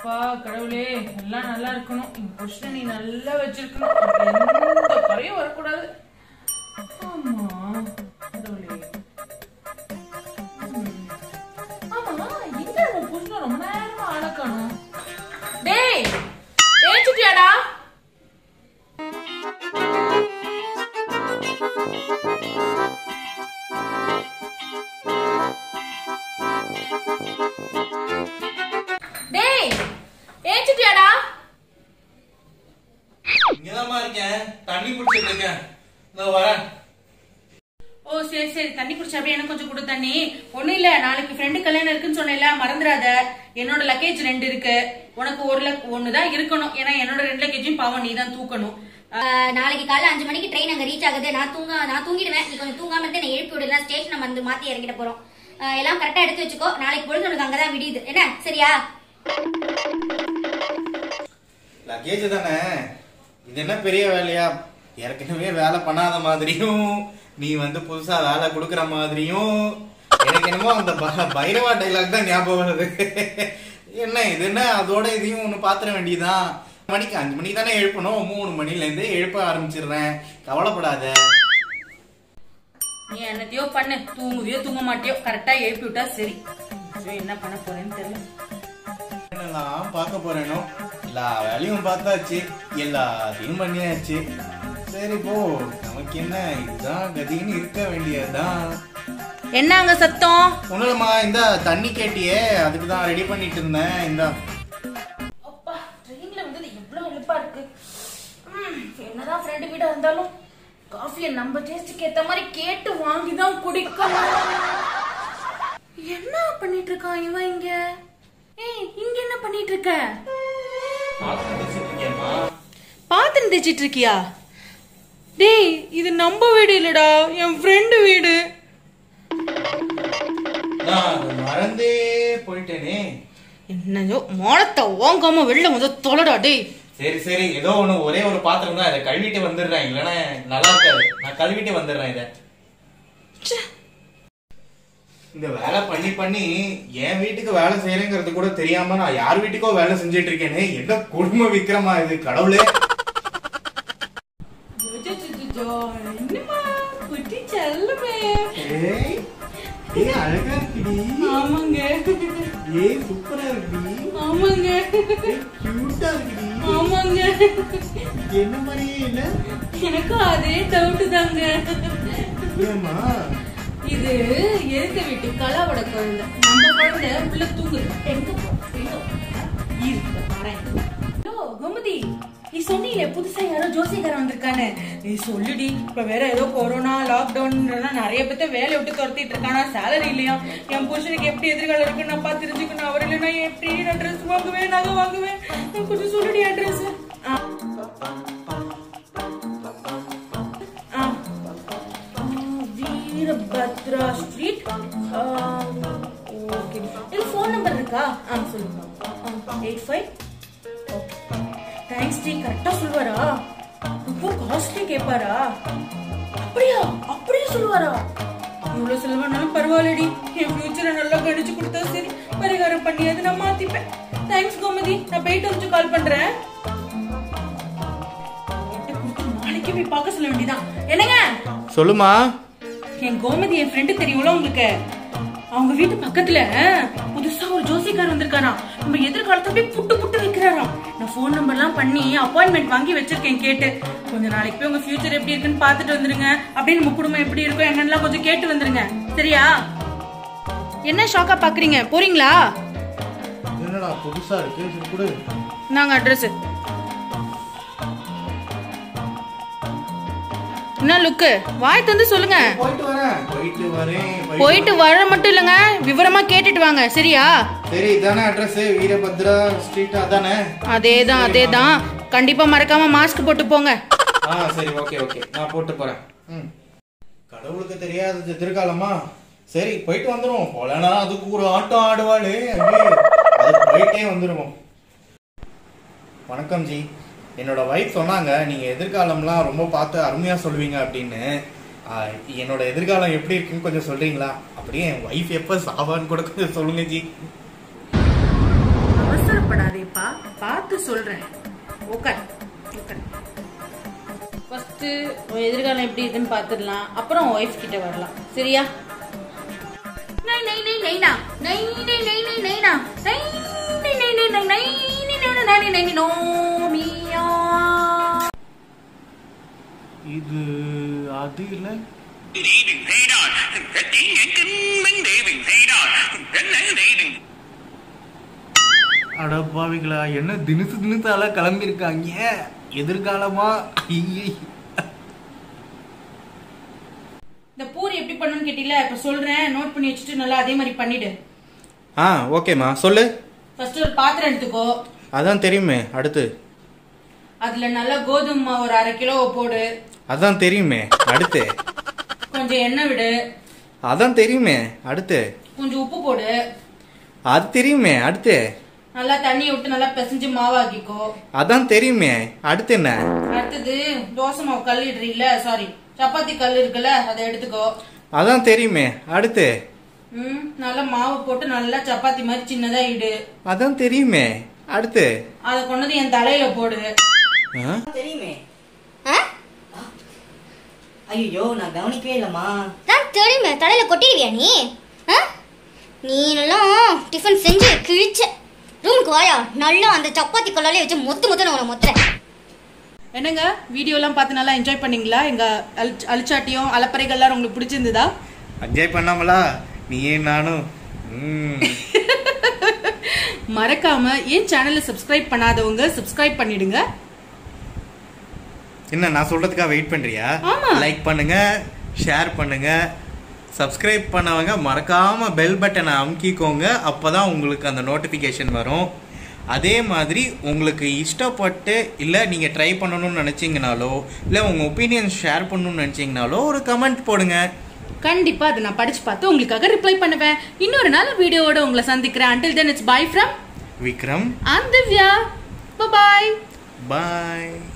அப்பா கடவுளே எல்லாம் நல்லா இருக்கணும் என் புருஷனை நீ நல்லா வச்சிருக்கணும் எனக்கு எந்த குறையும் வரக்கூடாது ஆமா கடவுளே ம். ஆமா எங்க உன் புருஷனை ரொம்ப நேரமா அழக்கணும் டேய் ஏச்சுட்டியாடா டேய் ஏச்சுட்டியாடா இங்கதாம்மா இருக்கேன் தண்ணி குடிச்சிட்டு இருக்கேன் இதோ வரேன் ஓ சரி சரி தண்ணி குடிச்சா அப்படியே எனக்கு கொஞ்சம் கொடு தண்ணி ஒண்ணும் இல்ல நாளைக்கு ஃப்ரெண்டு கல்யாணம் இருக்குன்னு சொன்னேன்ல மறந்துடாத என்னோட லக்கேஜ் ரெண்டு இருக்கு உனக்கு ஒரு லக் ஒண்ணுதான் இருக்கணும் ஏன்னா என்னோட ரெண்டு லக்கேஜையும் பாவம் நீ தான் தூக்கணும் ஆஹ் நாளைக்கு காலைல அஞ்சு மணிக்கு ட்ரெயின் அங்க ரீச் ஆகுது நான் தூங்க நான் தூங்கிடுவேன் நீ கொஞ்சம் தூங்காம இருந்து நான் எழுப்பி விடலாம் ஸ்டேஷன் வந்து மாத்தி இறங்கிட போறோம் ஆஹ் எல்லாம் கரெக்டா எடுத்து வச்சுக்கோ நாளைக்கு பொழுது உனக்கு அங்கதான் விடியுது என்ன சரியா லக்கேஜ் தானே இது என்ன பெரிய வேலையா ஏற்கனவே வேலை பண்ணாத மாதிரியும் நீ வந்து புதுசா வேலை கொடுக்கற மாதிரியும் எனக்கு என்னமோ அந்த ப- பைரவா டைலாக் தான் ஞாபகம் வருது என்ன இது என்ன அதோட இதையும் ஒண்ணு பாத்திர வேண்டியதுதான் மணிக்கு அஞ்சு மணிக்கு தானே எழுப்பணும் மூணு மணில இருந்து எழுப்ப ஆரம்பிச்சிடுறேன் கவலைப்படாத நீ என்னத்தையோ பண்ணு தூங்குவியோ தூங்க மாட்டியோ கரெக்டா எழுப்பி விட்டா சரி ஐயோ, என்ன பண்ண போறேன்னு தெரியல என்னெல்லாம் பார்க்க போறேனோ எல்லா வேலையும் பார்த்தாச்சு எல்லாத்தையும் பண்ணியாச்சு சரி போ நமக்கு என்ன இதுதான் கதின்னு இருக்க வேண்டியதுதான் என்ன அங்க சத்தம் ஒண்ணுலம்மா இந்த தண்ணி கேட்டியே அதுக்கு தான் ரெடி பண்ணிட்டு இருந்தேன் இந்த அப்பா ட்ரெயின்ல வந்தது எவ்வளவு இழுப்பா இருக்கு ம், என்னதான் ஃப்ரெண்டு வீடா இருந்தாலும் காஃபியை நம்ம டேஸ்டுக்கு ஏத்த மாதிரி கேட்டு வாங்கி தான் குடிக்கணும் என்ன பண்ணிட்டு இருக்கான் இவன் இங்க ஏய் இங்க என்ன பண்ணிட்டு இருக்க பாத்திரம் தேய்ச்சிட்டு இருக்கியா டேய் இது நம்ம வீடு இல்லடா என் ஃப்ரெண்டு வீடு நான் அது மறந்தே போயிட்டேனே என்னதோ மோளத்தை ஓங்காம வெளில வந்து தொலைடா டேய் சரி சரி ஏதோ ஒண்ணு ஒரே ஒரு பாத்திரம் தான் இதை கழுவிட்டு வந்துடுறேன் இல்லைன்னா நல்லா இருக்காது நான் கழுவிட்டு வந்துடுறேன் இதை இந்த வேலை பண்ணி பண்ணி என் வீட்டுக்கு வேலை செய்யறேங்கிறது கூட தெரியாம நான் யார் வீட்டுக்கோ வேலை செஞ்சுட்டு இருக்கேனே என்ன குடும்ப விக்ரமா இது கடவுளே என்னமா குட்டி செல்லமே ஏய் ஏய் அழகா இருக்குடி ஆமாங்க ஏய் சூப்பரா இருக்குடி ஆமாங்க ஏய் கியூட்டா இருக்குடி ஆமாங்க என்ன மாதிரியே இல்ல எனக்கும் அதே டவுட் தாங்க ஏமா இது எதுக்க வீட்டு கலாவோட குழந்தை நம்ம குழந்தை உள்ள தூங்குது எங்க போ எங்க போ? இருக்கு வரேன் ஹலோ கோமதி நீ சொன்னீங்களே புதுசா யாரோ ஜோசியக்காரன் வந்திருக்கானு நீ சொல்லுடி இப்ப வேற ஏதோ கொரோனா லாக்டவுன் நிறைய பேத்த வேலையை விட்டு துரத்திட்டு இருக்கானா சேலரி இல்லையா என் புருஷனுக்கு எப்படி எதிர்காலம் இருக்குன்னு நான் பார்த்து தெரிஞ்சுக்கணும் அவர் இல்லைன்னா எப்படி நான் ட்ரெஸ் வாங்குவேன் நகை வாங்குவேன் நீ கொஞ்சம் சொல்லுடி அட்ரஸ் வீரபத்ரா ஸ்ட்ரீட் ஓகே இது ஃபோன் நம்பர் இருக்கா ஆ சொல்லுங்க எயிட் ஃபைவ் தேங்க்ஸ் டி கரெக்டா சொல்லுவாரா ரொம்ப காஸ்ட்லி கேட்பாரா அப்படியா அப்படியே சொல்லுவாரா இவ்வளவு செலவானாலும் பரவாயில்லடி என் ஃபியூச்சரை நல்லா கணிச்சு கொடுத்தா சரி பரிகாரம் பண்ணியாவது நான் மாத்திப்பேன் தேங்க்ஸ் கோமதி நான் போயிட்டு வந்து கால் பண்றேன் என்கிட்ட கொடுத்து நாளைக்கே போய் பார்க்க சொல்ல வேண்டியதான் என்னங்க சொல்லுமா என் கோமதி என் ஃப்ரெண்டு தெரியும்ல உங்களுக்கு அவங்க வீட்டு பக்கத்துல புதுசா ஒரு ஜோசிக்கார் வந்திருக்காராம் நம்ம எதிர்காலத்தை அப்படியே புட்டு புட்டு வைக்கிறாராம் நான் ஃபோன் நம்பர்லாம் பண்ணி அப்பாயின்மெண்ட் வாங்கி வச்சிருக்கேன் கேட்டு கொஞ்ச நாளைக்கு போய் உங்க ஃபியூச்சர் எப்படி இருக்குன்னு பார்த்துட்டு வந்துருங்க அப்படியே நம்ம குடும்பம் எப்படி இருக்கும் என்னெல்லாம் கொஞ்சம் கேட்டு வந்துருங்க சரியா என்ன ஷாக்கா பாக்குறீங்க போறீங்களா என்னடா புதுசா இருக்கு சரி கொடு நாங்க அட்ரஸ் என்ன லுக்கு வாய் தந்து சொல்லுங்க போயிட்டு வரேன் போயிட்டு வரேன் போயிட்டு வர மட்டும் இல்லைங்க விவரமா கேட்டுட்டு வாங்க சரியா சரி இதானே அட்ரஸ் வீரபத்ரா ஸ்ட்ரீட் அதானே அதேதான் அதேதான் கண்டிப்பா மறக்காம மாஸ்க் போட்டு போங்க ஆ சரி ஓகே ஓகே நான் போட்டு போறேன் ம் கடவுளுக்கு தெரியாதது எதிர்காலமா சரி போயிட்டு வந்துருவோம் போலனா அதுக்கு ஒரு ஆட்டம் ஆடுவாளே ஐயே, அதுக்கு போயிட்டே வந்துருவோம் வணக்கம் ஜி என்னோட ஒய்ஃப் சொன்னாங்க நீங்க எதிர்காலம்லாம் ரொம்ப பார்த்து அருமையா சொல்லுவீங்க அப்படின்னு ஆ, என்னோட எதிர்காலம் எப்படி இருக்குன்னு கொஞ்சம் சொல்றீங்களா அப்படியே என் ஒய்ஃப் எப்ப சாவான்னு கூட கொஞ்சம் சொல்லுங்க ஜி அவசரப்படாதே பா பார்த்து சொல்றேன் ஓகே ஓகே ஃபர்ஸ்ட் உன் எதிர்காலம் எப்படி இருக்குன்னு பார்த்துடலாம் அப்புறம் ஒய்ஃப் கிட்ட வரலாம் சரியா நை நை நை நைனா நை நை நை நை நைனா நை நை நை நை நை நை நை நை நை நை நை நோ மியா இது அது இல்ல Dating Hadar, Betting and Dating Hadar, Betting Dating. அட பாவிகளா என்ன தினுசு தினுசால கிளம்பியிருக்காங்க எதிர்காலமா ஐயே. இந்த பூரி எப்படி பண்ணணும்னு கேட்டீல இப்ப சொல்றேன் நோட் பண்ணி வச்சுட்டு நல்லா அதே மாதிரி பண்ணிடு ஆ ஓகேம்மா சொல்லு ஃபர்ஸ்ட் ஒரு பாத்திரம் எடுத்துக்கோ அதான் தெரியுமே அடுத்து அதுல நல்லா கோதுமை மாவு ஒரு அரை கிலோ போடு அதான் தெரியுமே அடுத்து கொஞ்சம் எண்ணெய் விடு அதான் தெரியுமே அடுத்து கொஞ்சம் உப்பு போடு அது தெரியுமே அடுத்து நல்லா தண்ணியை விட்டு நல்லா பிசைஞ்சு மாவாக்கிக்கோ அதான் தெரியுமே அடுத்து என்ன அடுத்தது தோசை மாவு கல் இடுறீல்ல சாரி சப்பாத்தி கல் இருக்குல்ல அதை எடுத்துக்கோ அதான் தெரியுமே அடுத்து ம் நல்லா மாவு போட்டு நல்லா சப்பாத்தி மாதிரி சின்னதா இடு அதான் தெரியுமே அடுத்து அதை கொண்டது என் தலையில போடு ஆ? தெரியுமே ஆ? ஐயோ நான் கவனிக்கவே இல்லம்மா நான் தெரியுமே தலையில கொட்டிடுவியா நீ ஆ? நீ நல்லா டிஃபன் செஞ்சு கிழிச்ச ரூமுக்கு வாயா நல்லா அந்த சப்பாத்தி கல்லாலே வச்சு மொத்து மொத்த நான் மொத்துறேன் என்னங்க வீடியோலாம் பார்த்து நல்லா என்ஜாய் பண்ணீங்களா எங்க அழிச்- அழிச்சாட்டியும் அலப்பறைகள்லாம் உங்களுக்கு பிடிச்சிருந்ததா என்ஜாய் பண்ணாமலா நீயே நானும் ம். மறக்காம என் சேனலை சப்ஸ்கிரைப் பண்ணாதவங்க சப்ஸ்கிரைப் பண்ணிடுங்க என்ன நான் சொல்றதுக்காக வெயிட் பண்றியா ஆமா. லைக் பண்ணுங்க ஷேர் பண்ணுங்க சப்ஸ்கிரைப் பண்ணவங்க மறக்காம பெல் பட்டனை அமுக்கிக்கோங்க அப்பதான் உங்களுக்கு அந்த நோட்டிஃபிகேஷன் வரும் அதே மாதிரி உங்களுக்கு இஷ்டப்பட்டு இல்லை நீங்கள் ட்ரை பண்ணணும்னு நினச்சிங்கனாலோ இல்லை உங்கள் ஒப்பீனியன் ஷேர் பண்ணணும்னு நினச்சிங்கனாலோ ஒரு கமெண்ட் போடுங்க கண்டிப்பா அதை நான் படிச்சு பார்த்து உங்களுக்காக ரிப்ளை பண்ணுவேன் இன்னொரு நாள் வீடியோவோட உங்களை சந்திக்கிறேன் until then it's bye from Vikram and Divya bye bye